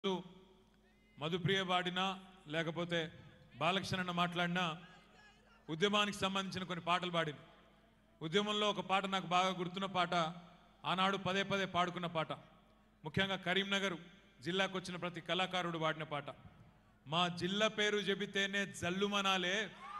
మధుప్రియ పాడినా లేకపోతే బాలకృష్ణ మాట్లాడినా ఉద్యమానికి సంబంధించిన కొన్ని పాటలు పాడింది ఉద్యమంలో ఒక పాట నాకు బాగా గుర్తున్న పాట ఆనాడు పదే పదే పాడుకున్న పాట ముఖ్యంగా కరీంనగర్ జిల్లాకు వచ్చిన ప్రతి కళాకారుడు పాడిన పాట మా జిల్లా పేరు చెబితేనే జల్లుమనాలే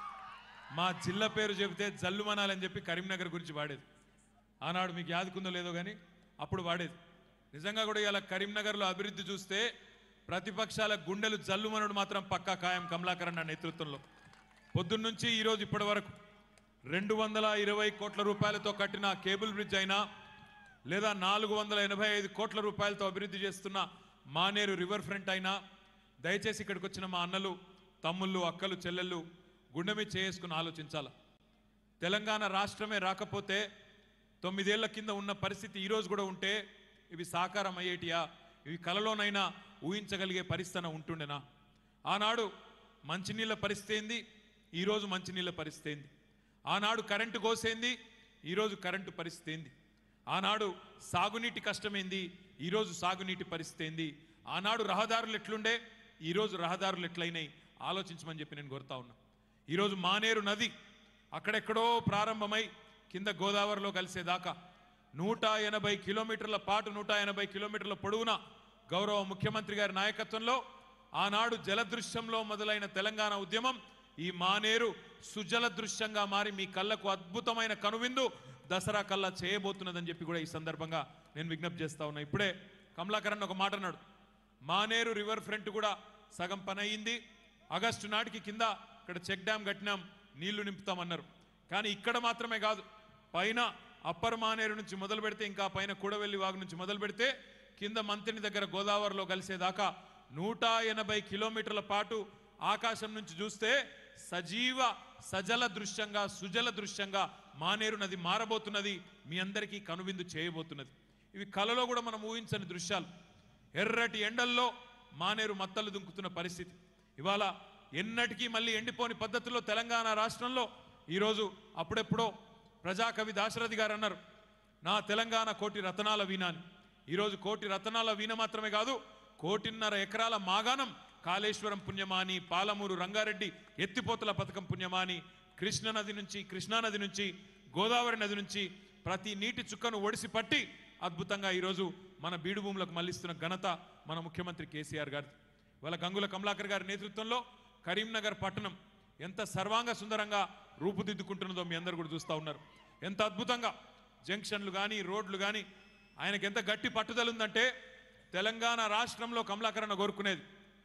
మా జిల్లా పేరు చెబితే జల్లుమనాలని చెప్పి కరీంనగర్ గురించి పాడేది ఆనాడు మీకు యాదుకుందో లేదో కానీ అప్పుడు వాడేది నిజంగా కూడా ఇలా కరీంనగర్లో అభివృద్ధి చూస్తే ప్రతిపక్షాల గుండెలు జల్లుమనుడు మాత్రం పక్కా ఖాయం కమలాకరణ నేతృత్వంలో పొద్దున్నుంచి ఈరోజు ఇప్పటి వరకు రెండు వందల ఇరవై కోట్ల రూపాయలతో కట్టిన కేబుల్ బ్రిడ్జ్ అయినా లేదా నాలుగు వందల ఎనభై ఐదు కోట్ల రూపాయలతో అభివృద్ధి చేస్తున్న మానేరు రివర్ ఫ్రంట్ అయినా దయచేసి ఇక్కడికి వచ్చిన మా అన్నలు తమ్ముళ్ళు అక్కలు చెల్లెళ్ళు గుండె మీద చేసుకుని ఆలోచించాలి తెలంగాణ రాష్ట్రమే రాకపోతే తొమ్మిదేళ్ల కింద ఉన్న పరిస్థితి ఈ రోజు కూడా ఉంటే ఇవి సాకారం అయ్యేటియా ఇవి కలలోనైనా ఊహించగలిగే పరిస్థితి ఉంటుండేనా ఆనాడు మంచినీళ్ళ పరిస్థితి ఏంది ఈరోజు మంచినీళ్ళ పరిస్థితి ఏంది ఆనాడు కరెంటు కోసేంది ఈరోజు కరెంటు పరిస్థితి ఏంది ఆనాడు సాగునీటి కష్టమేంది ఈరోజు సాగునీటి పరిస్థితి ఏంది ఆనాడు రహదారులు ఎట్లుండే ఈరోజు రహదారులు ఎట్లయినాయి ఆలోచించమని చెప్పి నేను కోరుతా ఉన్నా ఈరోజు మానేరు నది అక్కడెక్కడో ప్రారంభమై కింద గోదావరిలో కలిసేదాకా నూట ఎనభై కిలోమీటర్ల పాటు నూట ఎనభై కిలోమీటర్ల పొడవున గౌరవ ముఖ్యమంత్రి గారి నాయకత్వంలో ఆనాడు జలదృశ్యంలో మొదలైన తెలంగాణ ఉద్యమం ఈ మానేరు సుజల దృశ్యంగా మారి మీ కళ్ళకు అద్భుతమైన కనువిందు దసరా కల్లా చేయబోతున్నదని చెప్పి కూడా ఈ సందర్భంగా నేను విజ్ఞప్తి చేస్తా ఉన్నా ఇప్పుడే కమలాకరణ్ ఒక మాట అన్నాడు మానేరు రివర్ ఫ్రంట్ కూడా సగం పని అయింది ఆగస్టు నాటికి కింద ఇక్కడ చెక్ డ్యామ్ కట్టినాం నీళ్లు నింపుతామన్నారు కానీ ఇక్కడ మాత్రమే కాదు పైన అప్పర్ మానేరు నుంచి మొదలు పెడితే ఇంకా పైన కూడవెల్లి వాగు నుంచి మొదలు పెడితే కింద మంతిని దగ్గర గోదావరిలో కలిసేదాకా నూట ఎనభై కిలోమీటర్ల పాటు ఆకాశం నుంచి చూస్తే సజీవ సజల దృశ్యంగా సుజల దృశ్యంగా మానేరు నది మారబోతున్నది మీ అందరికీ కనువిందు చేయబోతున్నది ఇవి కలలో కూడా మనం ఊహించని దృశ్యాలు ఎర్రటి ఎండల్లో మానేరు మత్తలు దుంకుతున్న పరిస్థితి ఇవాళ ఎన్నటికీ మళ్ళీ ఎండిపోని పద్ధతిలో తెలంగాణ రాష్ట్రంలో ఈరోజు అప్పుడెప్పుడో ప్రజాకవి దాశరథి గారు అన్నారు నా తెలంగాణ కోటి రతనాల వీణ అని ఈరోజు కోటి రతనాల వీణ మాత్రమే కాదు కోటిన్నర ఎకరాల మాగాణం కాళేశ్వరం పుణ్యమాని పాలమూరు రంగారెడ్డి ఎత్తిపోతల పథకం పుణ్యమాని కృష్ణ నది నుంచి కృష్ణానది నుంచి గోదావరి నది నుంచి ప్రతి నీటి చుక్కను ఒడిసి పట్టి అద్భుతంగా ఈరోజు మన బీడు భూములకు మళ్లిస్తున్న ఘనత మన ముఖ్యమంత్రి కేసీఆర్ గారిది వాళ్ళ గంగుల కమలాకర్ గారి నేతృత్వంలో కరీంనగర్ పట్టణం ఎంత సర్వాంగ సుందరంగా రూపుదిద్దుకుంటున్నదో మీ అందరు కూడా చూస్తూ ఉన్నారు ఎంత అద్భుతంగా జంక్షన్లు కానీ రోడ్లు కానీ ఆయనకి ఎంత గట్టి పట్టుదల ఉందంటే తెలంగాణ రాష్ట్రంలో కమలాకరణ కోరుకునేది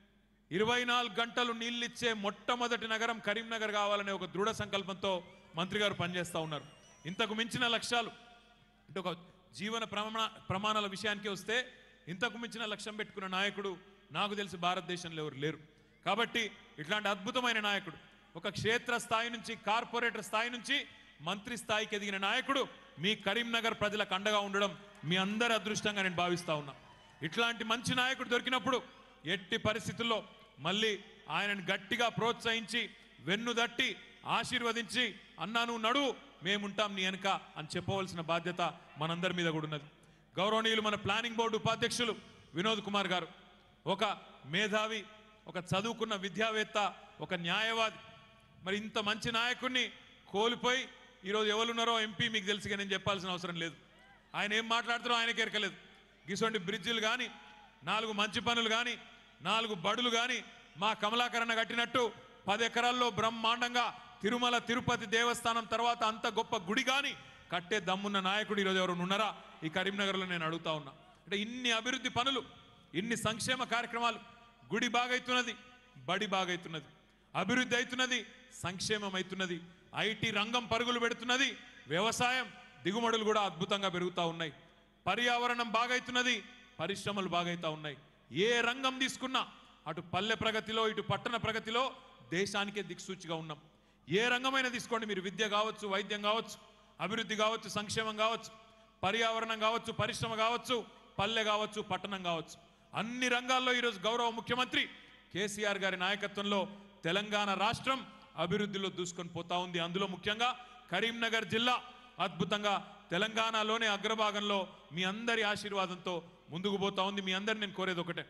ఇరవై నాలుగు గంటలు నీళ్ళిచ్చే మొట్టమొదటి నగరం కరీంనగర్ కావాలనే ఒక దృఢ సంకల్పంతో మంత్రి గారు పనిచేస్తూ ఉన్నారు ఇంతకు మించిన లక్ష్యాలు అంటే ఒక జీవన ప్రమాణ ప్రమాణాల విషయానికి వస్తే ఇంతకు మించిన లక్ష్యం పెట్టుకున్న నాయకుడు నాకు తెలిసి భారతదేశంలో ఎవరు లేరు కాబట్టి ఇట్లాంటి అద్భుతమైన నాయకుడు ఒక క్షేత్ర స్థాయి నుంచి కార్పొరేటర్ స్థాయి నుంచి మంత్రి స్థాయికి ఎదిగిన నాయకుడు మీ కరీంనగర్ ప్రజలకు అండగా ఉండడం మీ అందరి అదృష్టంగా నేను భావిస్తా ఉన్నా ఇట్లాంటి మంచి నాయకుడు దొరికినప్పుడు ఎట్టి పరిస్థితుల్లో మళ్ళీ ఆయనను గట్టిగా ప్రోత్సహించి వెన్ను దట్టి ఆశీర్వదించి అన్నా నువ్వు నడువు మేముంటాం నీ వెనక అని చెప్పవలసిన బాధ్యత మనందరి మీద కూడా ఉన్నది గౌరవనీయులు మన ప్లానింగ్ బోర్డు ఉపాధ్యక్షులు వినోద్ కుమార్ గారు ఒక మేధావి ఒక చదువుకున్న విద్యావేత్త ఒక న్యాయవాది మరి ఇంత మంచి నాయకుడిని కోల్పోయి ఈరోజు ఎవరున్నారో ఎంపీ మీకు తెలుసుగా నేను చెప్పాల్సిన అవసరం లేదు ఆయన ఏం మాట్లాడుతారో ఆయనకి ఎరకలేదు గిసొంటి బ్రిడ్జిలు కానీ నాలుగు మంచి పనులు కానీ నాలుగు బడులు కానీ మా కమలాకరణ కట్టినట్టు పది ఎకరాల్లో బ్రహ్మాండంగా తిరుమల తిరుపతి దేవస్థానం తర్వాత అంత గొప్ప గుడి కానీ కట్టే దమ్మున్న నాయకుడు ఈరోజు ఎవరు ఉన్నారా ఈ కరీంనగర్లో నేను అడుగుతా ఉన్నా అంటే ఇన్ని అభివృద్ధి పనులు ఇన్ని సంక్షేమ కార్యక్రమాలు గుడి బాగైతున్నది బడి బాగైతున్నది అభివృద్ధి అవుతున్నది సంక్షేమం అవుతున్నది ఐటీ రంగం పరుగులు పెడుతున్నది వ్యవసాయం దిగుమడులు కూడా అద్భుతంగా పెరుగుతూ ఉన్నాయి పర్యావరణం బాగైతున్నది పరిశ్రమలు బాగైతా ఉన్నాయి ఏ రంగం తీసుకున్నా అటు పల్లె ప్రగతిలో ఇటు పట్టణ ప్రగతిలో దేశానికే దిక్సూచిగా ఉన్నాం ఏ రంగమైనా తీసుకోండి మీరు విద్య కావచ్చు వైద్యం కావచ్చు అభివృద్ధి కావచ్చు సంక్షేమం కావచ్చు పర్యావరణం కావచ్చు పరిశ్రమ కావచ్చు పల్లె కావచ్చు పట్టణం కావచ్చు అన్ని రంగాల్లో ఈరోజు గౌరవ ముఖ్యమంత్రి కేసీఆర్ గారి నాయకత్వంలో తెలంగాణ రాష్ట్రం అభివృద్ధిలో దూసుకొని పోతా ఉంది అందులో ముఖ్యంగా కరీంనగర్ జిల్లా అద్భుతంగా తెలంగాణలోనే అగ్రభాగంలో మీ అందరి ఆశీర్వాదంతో ముందుకు పోతా ఉంది మీ అందరు నేను కోరేది ఒకటే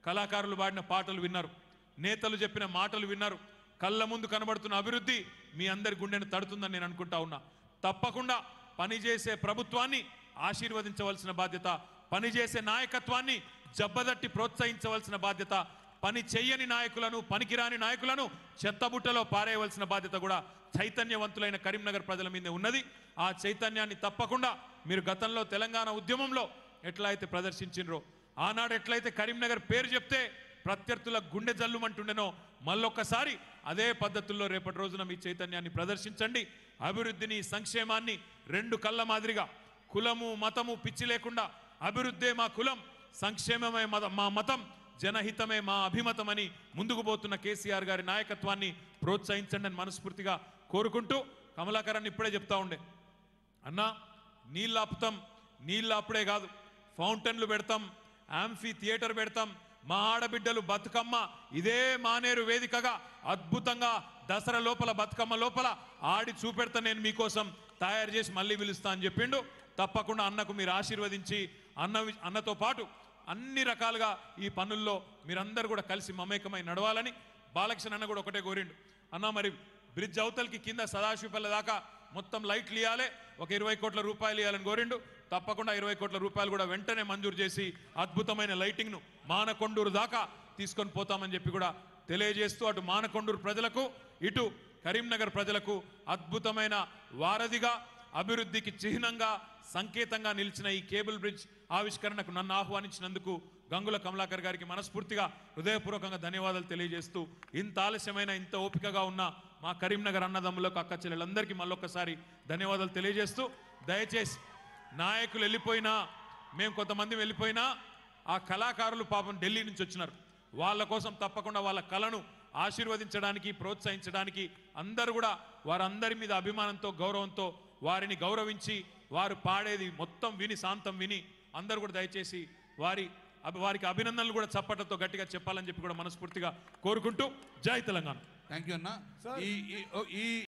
కళాకారులు పాడిన పాటలు విన్నారు నేతలు చెప్పిన మాటలు విన్నారు కళ్ళ ముందు కనబడుతున్న అభివృద్ధి మీ అందరి గుండెను తడుతుందని నేను అనుకుంటా ఉన్నా తప్పకుండా పనిచేసే ప్రభుత్వాన్ని ఆశీర్వదించవలసిన బాధ్యత పనిచేసే నాయకత్వాన్ని జబ్బదట్టి ప్రోత్సహించవలసిన బాధ్యత పని చెయ్యని నాయకులను పనికిరాని నాయకులను చెత్తబుట్టలో పారేయవలసిన బాధ్యత కూడా చైతన్యవంతులైన కరీంనగర్ ప్రజల మీదే ఉన్నది ఆ చైతన్యాన్ని తప్పకుండా మీరు గతంలో తెలంగాణ ఉద్యమంలో ఎట్లా అయితే ప్రదర్శించినరో ఆనాడు ఎట్లయితే కరీంనగర్ పేరు చెప్తే ప్రత్యర్థుల గుండె జల్లుమంటుండెనో మళ్ళొక్కసారి అదే పద్ధతుల్లో రేపటి రోజున మీ చైతన్యాన్ని ప్రదర్శించండి అభివృద్ధిని సంక్షేమాన్ని రెండు కళ్ళ మాదిరిగా కులము మతము పిచ్చి లేకుండా అభివృద్ధే మా కులం సంక్షేమమే మత మా మతం జనహితమే మా అభిమతమని ముందుకు పోతున్న కేసీఆర్ గారి నాయకత్వాన్ని ప్రోత్సహించండి అని మనస్ఫూర్తిగా కోరుకుంటూ కమలాకరాన్ని ఇప్పుడే చెప్తా ఉండే అన్నా నీళ్ళు ఆపుతాం నీళ్ళు అప్పుడే కాదు ఫౌంటైన్లు పెడతాం యాంఫీ థియేటర్ పెడతాం మా ఆడబిడ్డలు బతుకమ్మ ఇదే మానేరు వేదికగా అద్భుతంగా దసరా లోపల బతుకమ్మ లోపల ఆడి చూపెడతా నేను మీకోసం తయారు చేసి మళ్ళీ పిలుస్తా అని చెప్పిండు తప్పకుండా అన్నకు మీరు ఆశీర్వదించి అన్న వి- అన్నతో పాటు అన్ని రకాలుగా ఈ పనుల్లో మీరందరూ కూడా కలిసి మమేకమై నడవాలని బాలకృష్ణ అన్న కూడా ఒకటే కోరిండు అన్న మరి బ్రిడ్జ్ అవతలకి కింద సదాశివపల్లె దాకా మొత్తం లైట్లు ఇవ్వాలి ఒక ఇరవై కోట్ల రూపాయలు ఇవ్వాలని కోరిండు తప్పకుండా ఇరవై కోట్ల రూపాయలు కూడా వెంటనే మంజూరు చేసి అద్భుతమైన లైటింగ్ను మానకొండూరు దాకా తీసుకొని పోతామని చెప్పి కూడా తెలియజేస్తూ అటు మానకొండూరు ప్రజలకు ఇటు కరీంనగర్ ప్రజలకు అద్భుతమైన వారధిగా అభివృద్ధికి చిహ్నంగా సంకేతంగా నిలిచిన ఈ కేబుల్ బ్రిడ్జ్ ఆవిష్కరణకు నన్ను ఆహ్వానించినందుకు గంగుల కమలాకర్ గారికి మనస్ఫూర్తిగా హృదయపూర్వకంగా ధన్యవాదాలు తెలియజేస్తూ ఇంత ఆలస్యమైన ఇంత ఓపికగా ఉన్న మా కరీంనగర్ అన్నదమ్ములకు అక్క చెల్లెలందరికీ మళ్ళొక్కసారి ధన్యవాదాలు తెలియజేస్తూ దయచేసి నాయకులు వెళ్ళిపోయినా మేము కొంతమంది వెళ్ళిపోయినా ఆ కళాకారులు పాపం ఢిల్లీ నుంచి వచ్చినారు వాళ్ళ కోసం తప్పకుండా వాళ్ళ కళను ఆశీర్వదించడానికి ప్రోత్సహించడానికి అందరూ కూడా వారందరి మీద అభిమానంతో గౌరవంతో వారిని గౌరవించి వారు పాడేది మొత్తం విని శాంతం విని అందరూ కూడా దయచేసి వారి అభి- వారికి అభినందనలు కూడా చప్పట్లతో గట్టిగా చెప్పాలని చెప్పి కూడా మనస్ఫూర్తిగా కోరుకుంటూ జై తెలంగాణ థ్యాంక్ యూ అన్న ఈ ఈ- ఈ